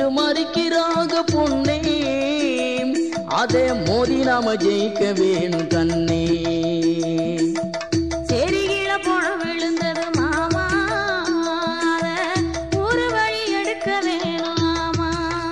இந்து மறிக்கிறாக பொன்னே அதே மோதி நாம ஜெயிக்க வேணும் கண்ணே சரி கீழே போன விழுந்தது மாமா அத ஒரு வழி எடுக்க வேணும் மாமா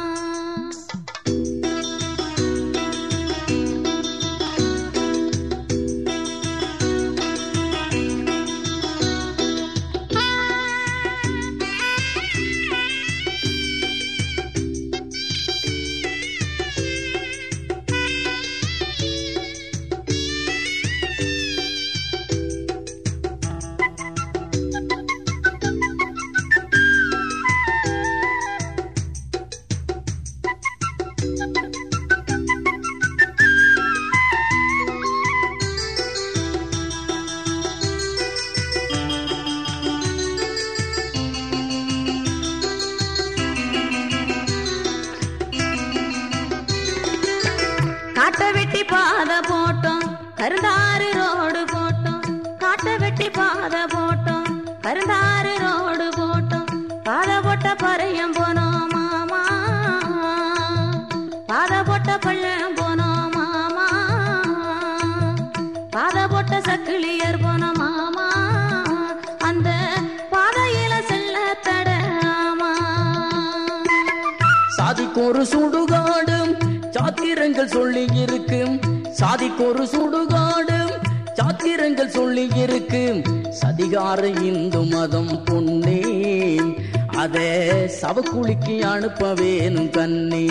காட்ட வெட்டி பாதை போட்டோம் கருந்தாறு ரோடு போட்டோம் காட்ட வெட்டி பாதை போட்டோம் கருந்தாறு ரோடு போட்டோம் பாதை போட்ட பறையம் போனோம் மாமா பாதை போட்ட பள்ளம் போனோம் மாமா பாதை போட்ட சக்கிலியர் போனோம் மாமா அந்த பாதையில செல்ல தடாமா சாதிக்கு ஒரு சுடுகாடும் சாத்திரங்கள் சொல்லி இருக்கும் சாதிக்கு ஒரு சுடுகாடும் சாத்திரங்கள் சொல்லி இருக்கும் சதிகார இந்து மதம் பொன்னே அதே சவக்குழிக்கு அனுப்ப வேணும் கண்ணே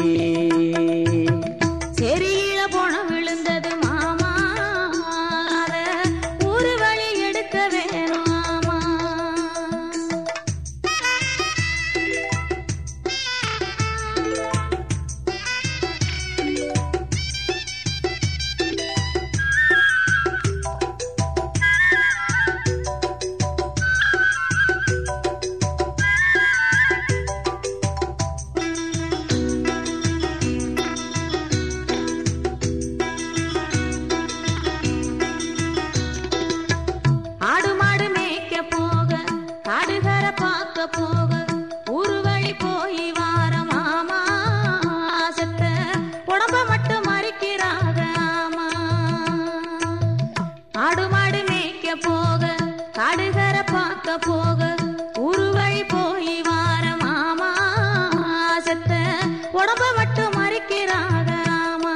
செரியில போன விழுந்தது மாமா அத ஒரு வழி எடுக்க வேணும் மாமா ஆடு மாடு மேய்க்க போக காடுகர பார்க்க போக ஊரு வழி போய் வார மாமா செத்த உடம்ப மட்டும் மறிக்கிறாக ஆமா ஆடு மாடு மேய்க்க போக காடுகர பார்க்க போக ஊரு வழி போய் வார மாமா செத்த உடம்ப மட்டும் மறிக்கிறாக ஆமா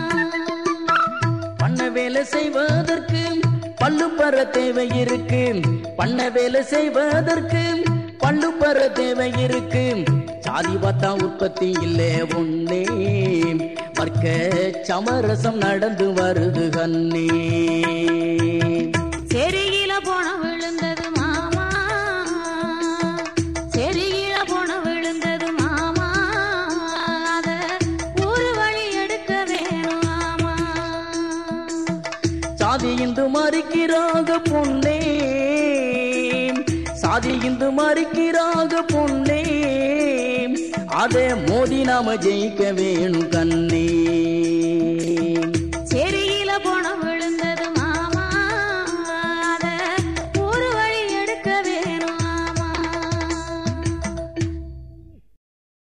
பண்ண வேலை செய்வதற்கு பல்லு பர தேவை இருக்கு பண்ண வேலை செய்வதற்கு பல்லு பர தேவை இருக்கு சாதி பார்த்தா உற்பத்தி இல்லே ஒன்னே வர்க்க சமரசம் நடந்து வருது கண்ணே செரியில போன விழுந்தது மாமா செரியில போன விழுந்தது மாமா அத ஒரு வழி எடுக்க வேணும் மாமா சாதி இந்து மறிக்கிறாக பொன்னே சாதி இந்து மறிக்கிறாக பொன்னே அதே மோதி நாம ஜெயிக்க வேணும் கண்ணே